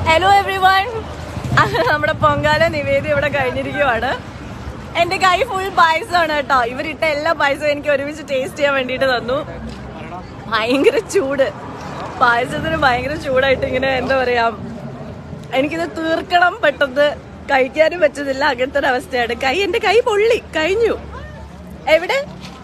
Hello every one നമ്മുടെ പൊങ്കാല നിവേദ്യം ഇവിടെ കഴിഞ്ഞിരിക്കുവാണ് എന്റെ കൈ ഫുൾ പായസമാണ് കേട്ടോ ഇവരിട്ട എല്ലാ പായസവും എനിക്ക് ഒരുമിച്ച് ടേസ്റ്റ് ചെയ്യാൻ വേണ്ടിയിട്ട് തന്നു ഭയങ്കര ചൂട് പായസത്തിന് ഭയങ്കര ചൂടായിട്ട് ഇങ്ങനെ എന്താ പറയാ എനിക്കിത് തീർക്കണം പെട്ടെന്ന് കഴിക്കാനും പറ്റുന്നില്ല അങ്ങനത്തെ ഒരു അവസ്ഥയാണ് കൈ എന്റെ കൈ പൊള്ളി കഴിഞ്ഞു എവിടെ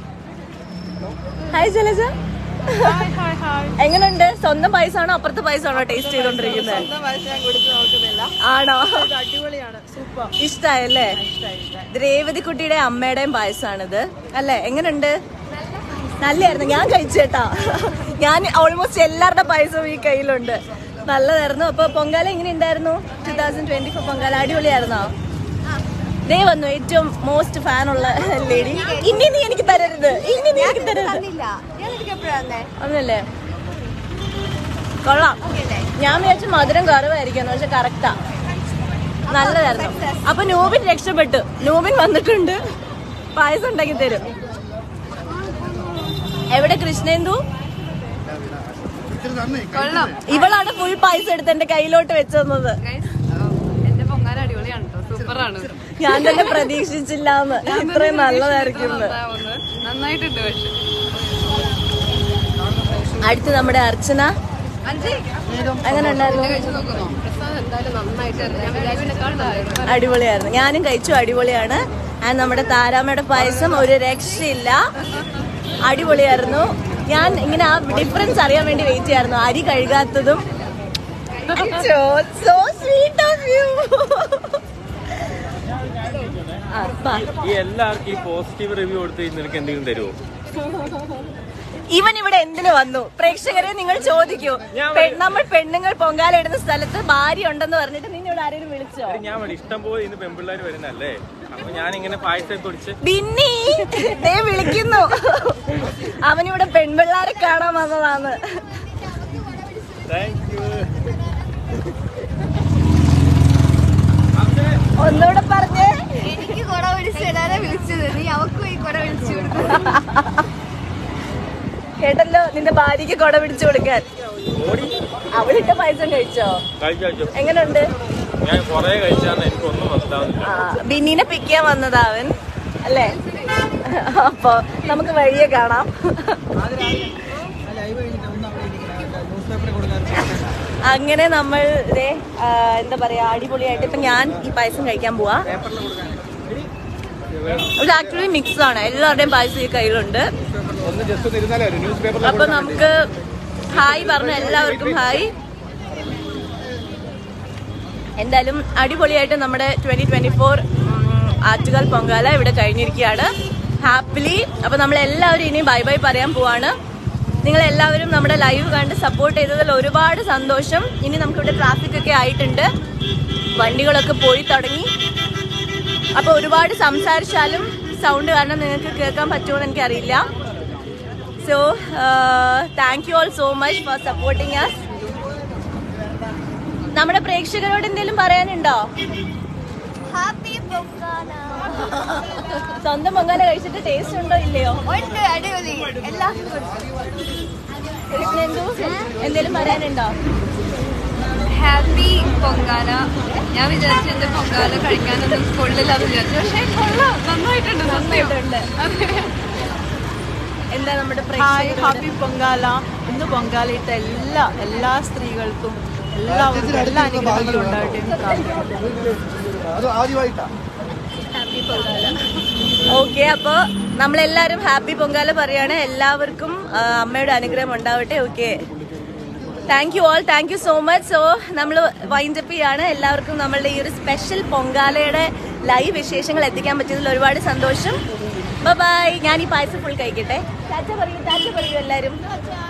ഹായ് ജലജ എങ്ങനെയുണ്ട് സ്വന്തം പായസമാണോ അപ്പുറത്തെ പായസമാണോ ടേസ്റ്റ് ചെയ്തോണ്ടിരിക്കുന്നത് ആണോ അടിപൊളിയാണ് സൂപ്പർ ഇഷ്ടായല്ലേ ഇത് രേവതിക്കുട്ടിയുടെ അമ്മയുടെയും പായസമാണിത് അല്ലേ എങ്ങനെയുണ്ട് നല്ലായിരുന്നു ഞാൻ കഴിച്ചേട്ടാ ഞാൻ ഓൾമോസ്റ്റ് എല്ലാവരുടെ പായസവും ഈ കയ്യിലുണ്ട് നല്ലതായിരുന്നു അപ്പൊ പൊങ്കാല എങ്ങനെ ഉണ്ടായിരുന്നു two thousand twenty four Pongala അടിപൊളിയായിരുന്നോ ദേ വന്നു ഏറ്റവും മോസ്റ്റ് ഫാൻ ഉള്ള ലേഡി ഇനി നീ എനിക്ക് തരരുത് ഇനി നീ എനിക്ക് തരരുത് ഒന്നല്ലേ കൊള്ളാം ഞാൻ വിചാരിച്ചു മധുരം കുറവായിരിക്കും പക്ഷെ കറക്റ്റാ നല്ലതായിരുന്നു അപ്പൊ നൂബിൻ രക്ഷപ്പെട്ടു നൂബിൻ വന്നിട്ടുണ്ട് പായസം ഉണ്ടാക്കി തരും എവിടെ കൃഷ്ണേന്ദു ഇവളാണ് ഫുൾ പായസം എടുത്ത് എന്റെ കയ്യിലോട്ട് വെച്ചത് എന്റെ പൊങ്കാല അടിപൊളിയാണ് കേട്ടോ സൂപ്പറാണ് ഞാൻ തന്നെ പ്രതീക്ഷിച്ചില്ലാന്ന് ഇത്രയും നല്ലതായിരിക്കും എന്ന്. നന്നായിട്ടുണ്ട് പക്ഷെ അടുത്ത് നമ്മുടെ അർച്ചന അങ്ങനെ ഉണ്ടായിരുന്നു കഴിച്ചു നോക്കുന്നോ പ്രസാദ് എന്തായാലും നന്നായിട്ടായിരുന്നു ഞാൻ വിചാരിച്ചതിനെക്കാളും അടിപൊളിയായിരുന്നു ഞാനും കഴിച്ചു അടിപൊളിയാണ് ആൻഡ് നമ്മുടെ താരാമയുടെ പായസം ഒരു രക്ഷയില്ല അടിപൊളിയായിരുന്നു ഞാൻ ഇങ്ങനെ ആ ഡിഫറൻസ് അറിയാൻ വേണ്ടി വെയിറ്റ് ചെയ്യായിരുന്നു അരി കഴുകാത്തതും സോ സ്വീറ്റ് ഓഫ് യു ഈ എല്ലാവർക്കും ഈ പോസിറ്റീവ് റിവ്യൂ കൊടുത്ത് നിനക്ക് എന്തെങ്കിലും തരുമോ ഇവൻ ഇവിടെ എന്തിനു വന്നു പ്രേക്ഷകരെ നിങ്ങൾ ചോദിക്കൂ പെ- നമ്മൾ പെണ്ണുങ്ങൾ പൊങ്കാല ഇടുന്ന സ്ഥലത്ത് ഭാര്യ ഉണ്ടെന്ന് പറഞ്ഞിട്ട് നീ ഇവിടെ ആരെങ്കിലും വിളിച്ചോ ഞാൻ വേണം ഇഷ്ടം പോലെ ഇന്ന് പെൺപിള്ളേർ വരുന്നല്ലേ അപ്പൊ ഞാൻ ഇങ്ങനെ പായസം കുടിച്ച് ബിന്നി ദേ വിളിക്കുന്നു അവനിവിടെ പെൺപിള്ളാരെ കാണാൻ വന്നതാണ് താങ്ക് യു ഒന്നുകൂടെ പറഞ്ഞേ എനിക്ക് കുട പിടിച്ചിടാനെ വിളിച്ചത് നീ അവക്കും ഈ കുട വിളിച്ചു കൊടുക്കും കേട്ടല്ലോ നിന്റെ ഭാര്യക്ക് കൊട പിടിച്ചു കൊടുക്കാൻ ഓടി അവളിട്ട പായസം കഴിച്ചോ കഴിച്ചു കഴിച്ചു എങ്ങനെയുണ്ട് ഞാൻ കൊറേ കഴിച്ചാന്ന് എനിക്ക് ഒന്നും മനസ്സിലാവുന്നില്ല ആ ബിന്നിനെ പിക്ക് ചെയ്യാൻ വന്നതാ അവൻ അല്ലേ അപ്പൊ നമുക്ക് വഴിയെ കാണാം ലൈവ് കഴിഞ്ഞിട്ട് ഒന്ന് അവിടെ ഇരിക്കണം ന്യൂസ് പേപ്പറിൽ കൊടുക്കാൻ അങ്ങനെ നമ്മൾ ദേ, ആ, എന്താ പറയാ അടിപൊളിയായിട്ട് ഇപ്പൊ ഞാൻ ഈ പായസം കഴിക്കാൻ പോവാ പേപ്പറിൽ കൊടുക്കാൻ ഇത് ആക്ച്വലി മിക്സ് ആണ് എല്ലാവരുടെയും പായസം ഈ കയ്യിലുണ്ട് ഒന്ന് ജസ്റ്റ് ഒന്ന് ഇരുന്നാലേ ന്യൂസ് പേപ്പറിൽ അപ്പൊ നമുക്ക് ഹായ് പറഞ്ഞ എല്ലാവർക്കും ഹായ് എന്തായാലും അടിപൊളിയായിട്ട് നമ്മുടെ twenty twenty four Attukal Pongala ഇവിടെ കഴിഞ്ഞിരിക്കുകയാണ് ഹാപ്പിലി അപ്പൊ നമ്മൾ എല്ലാവരും ഇനി ബൈ ബൈ പറയാൻ പോവാണ് നിങ്ങൾ എല്ലാവരും നമ്മുടെ ലൈവ് കണ്ട് സപ്പോർട്ട് ചെയ്തതിൽ ഒരുപാട് സന്തോഷം ഇനി നമുക്കിവിടെ ട്രാഫിക് ഒക്കെ ആയിട്ടുണ്ട് വണ്ടികളൊക്കെ പോയി തുടങ്ങി അപ്പൊ ഒരുപാട് സംസാരിച്ചാലും സൗണ്ട് കാരണം നിങ്ങൾക്ക് കേൾക്കാൻ പറ്റുമോ എന്ന് എനിക്കറിയില്ല so thank you all so much for supporting us നമ്മുടെ പ്രേക്ഷകരോട് എന്തെങ്കിലും പറയാനുണ്ടോ ഹാപ്പി പൊങ്കാല സ്വന്തം പൊങ്കാല കഴിച്ചിട്ട് ടേസ്റ്റ് ഉണ്ടോ ഇല്ലയോ ഉണ്ട് അടിപൊളി എല്ലാവർക്കും കൃഷ്ണന്തു എന്തെങ്കിലും പറയാനുണ്ടോ ഹാപ്പി പൊങ്കാല ഞാൻ വിചാരിച്ചു എന്റെ പൊങ്കാല കഴിക്കാനൊന്നും കൊള്ളില്ലാന്ന് വിചാരിച്ചു പക്ഷെ കൊള്ളാം നന്നായിട്ടുണ്ട് സത്യം ഉണ്ട്. എന്താ നമ്മുടെ ഹായ് പ്രേക്ഷകരോട് ഹാപ്പി പൊങ്കാല ഇന്ന് പൊങ്കാലയിട്ട എല്ലാ എല്ലാ സ്ത്രീകൾക്കും എല്ലാവർക്കും എല്ലാ അനുഗ്രഹങ്ങളും ഉണ്ടാവട്ടെ എന്ന് പ്രാർത്ഥിക്കുന്നു അത് ആദ്യമായിട്ടാ ഓക്കെ അപ്പൊ നമ്മളെല്ലാരും ഹാപ്പി പൊങ്കാല പറയാണ് എല്ലാവർക്കും ആ, അമ്മയുടെ അനുഗ്രഹം ഉണ്ടാവട്ടെ okay thank you all thank you so much so നമ്മൾ വൈൻഡപ്പ് ചെയ്യാണ് എല്ലാവർക്കും നമ്മളുടെ ഈ ഒരു സ്പെഷ്യൽ പൊങ്കാലയുടെ ലൈവ് വിശേഷങ്ങൾ എത്തിക്കാൻ പറ്റിയതിൽ ഒരുപാട് സന്തോഷം ബൈ ഞാൻ ഈ പായസം ഫുൾ കഴിക്കട്ടെ ടാറ്റ പറയൂ ടാറ്റ പറയൂ എല്ലാരും